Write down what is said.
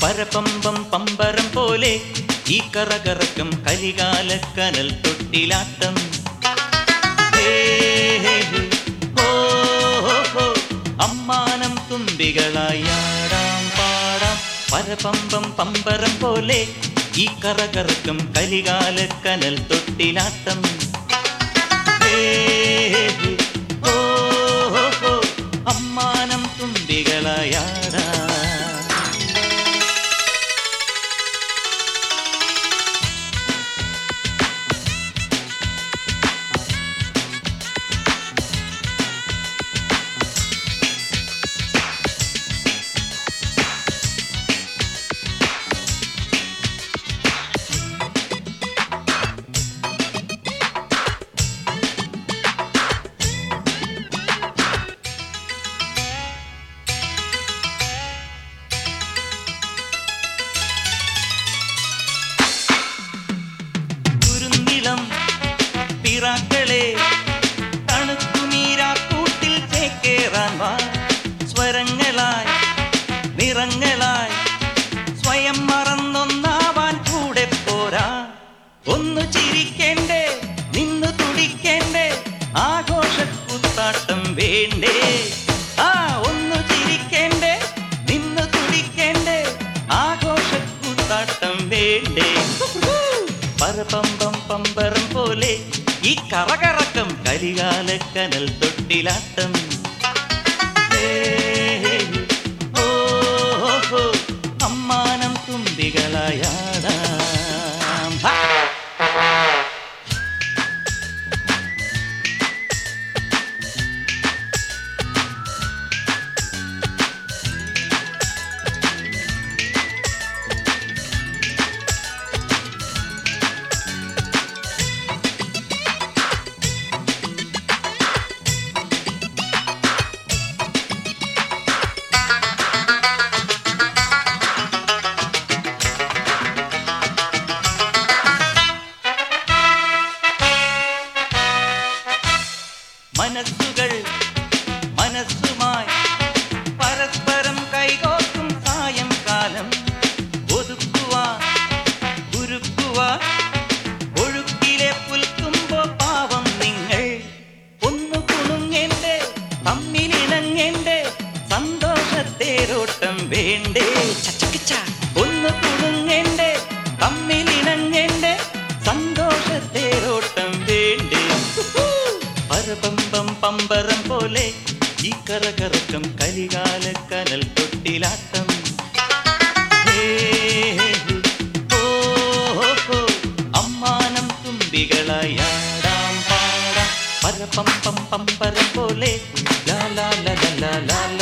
പരപമ്പം പമ്പരം പോലെ ഈ കറകറക്കം കരികാലക്കനൽ തൊട്ടിലാട്ടം ഹേ, ഹേ, ഹേ. ഹോ, ഹോ, ഹോ. അമ്മാനം തുമ്പികളായി ആടാം പാടാം പരപമ്പം പമ്പരം പോലെ ഈ കറകറക്കം കലികാലക്കനൽ തൊട്ടിലാട്ടം ഹേ, ഹേ, ഹേ. ഹോ, ഹോ, ഹോ. അമ്മാനം തുമ്പികളായി ആടാം കുരുന്നിളം പിറാക്കളെ തണുക്കുനീരാക്കൂട്ടിൽ ചേക്കേറാൻ വാ സ്വരങ്ങളായി നിറങ്ങളായി സ്വയം മറന്നൊന്നാവാൻ കൂടെ പോരാ ഒന്ന് ചിരിക്കേണ്ടേ നിന്ന് തുടിക്കേണ്ടേ ആഘോഷക്കുത്താട്ടം വേണ്ടേ ആ ഒന്ന് ചിരിക്കേണ്ടേ നിന്ന് തുടിക്കേണ്ടേ ആഘോഷക്കുത്താട്ടം വേണ്ടേ പരപമ്പം പമ്പരം പോലെ ഈ കറകറക്കം കരികാലക്കനൽ തൊട്ടിലാട്ടം ഹേ, ഓ, ഹോ, അമ്മാനം തുമ്പികളായാടാം ഹാ. മനസ്സുകൾ മനസ്സുമായി പരസ്പരം കൈകോർക്കും സായംകാലം ഒതുക്കുവാൻ ഉരുക്കുവാൻ ഒഴുക്കിലെ പുൽക്കുമ്പോ പാവം നിങ്ങൾ ഒന്നു കുണുങ്ങേണ്ടേ തമ്മിലിണങ്ങേണ്ടേ സന്തോഷത്തേരോട്ടം വേണ്ടേ ചച്ചക്കിച്ച ഒന്ന് കുണുങ്ങേണ്ടേ തമ്മിലിണങ്ങേണ്ടേ സന്തോഷത്തേരോട്ടം വേണ്ടേ പരപമ്പം പമ്പരം പോലെ ഈ കറകറക്കം കലികാലക്കനൽ തൊട്ടിലാട്ടം ഹേ, ഓ, ഹോ, അമ്മാനം തുമ്പികളായി ആടാം പാടാം പരപമ്പം പമ്പരം പോലെ ലാ ലാ ലാ ലാ ലാ ലാ